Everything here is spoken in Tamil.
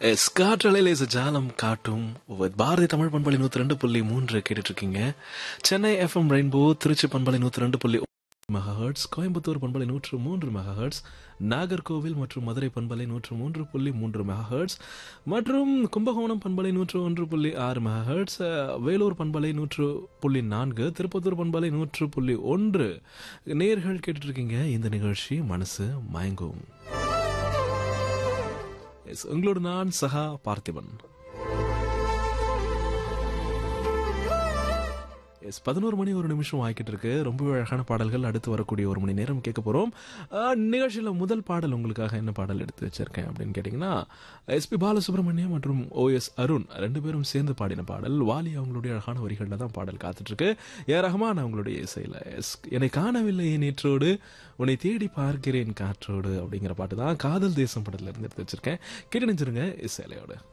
எஸ் காற்றலையில் இஸ் ஜாலம் காட்டும் with பாரதி தமிழ் பண்பலை நூத்தி ரெண்டு புள்ளி மூன்று கேட்டுட்டு இருக்கீங்க சென்னை எஃப்எம் ரெயின்போ திருச்சி பண்பலை நூத்தி ரெண்டு புள்ளி மெகாஹர்ட்ஸ் கோயம்புத்தூர் பண்பலை நூற்று மூன்று மெகாஹர்ட்ஸ் நாகர்கோவில் மற்றும் மதுரை பண்பலை நூற்று மூன்று புள்ளி மூன்று மெகாஹர்ட்ஸ் மற்றும் கும்பகோணம் பண்பலை நூற்று ஒன்று புள்ளி ஆறு மெகாஹர்ட்ஸ் அஹ், வேலூர் பண்பலை நூற்று புள்ளி நான்கு திருப்பத்தூர் பண்பலை நூற்று புள்ளி ஒன்று நேர்கள் கேட்டுட்டு இருக்கீங்க இந்த நிகழ்ச்சி மனசு மயங்கும் எஸ் உங்களோடு நான் சஹா பார்த்திபன் எஸ் பதினோரு மணி ஒரு நிமிஷம் ஆகிக்கிட்டு இருக்கு ரொம்ப அழகான பாடல்கள் அடுத்து வரக்கூடிய ஒரு மணி நேரம் கேட்க போகிறோம் நிகழ்ச்சியில் முதல் பாடல் உங்களுக்காக என்ன பாடல் எடுத்து வச்சிருக்கேன் அப்படின்னு கேட்டிங்கன்னா எஸ்பி பாலசுப்ரமணியம் மற்றும் ஓஎஸ் அருண் ரெண்டு பேரும் சேர்ந்து பாடின பாடல் வாலி அவங்களுடைய அழகான வரிகளில் தான் பாடல் காத்துட்டு இருக்கு ஏ ரஹ்மான் அவங்களுடைய இசையில் எஸ் என்னை காணவில்லை நேற்றோடு உன்னை தேடி பார்க்கிறேன் காற்றோடு அப்படிங்கிற பாட்டு தான் காதல் தேசம் படத்துல இருந்து எடுத்து வச்சிருக்கேன் கேட்டு நினைச்சிருங்க இசையிலையோடு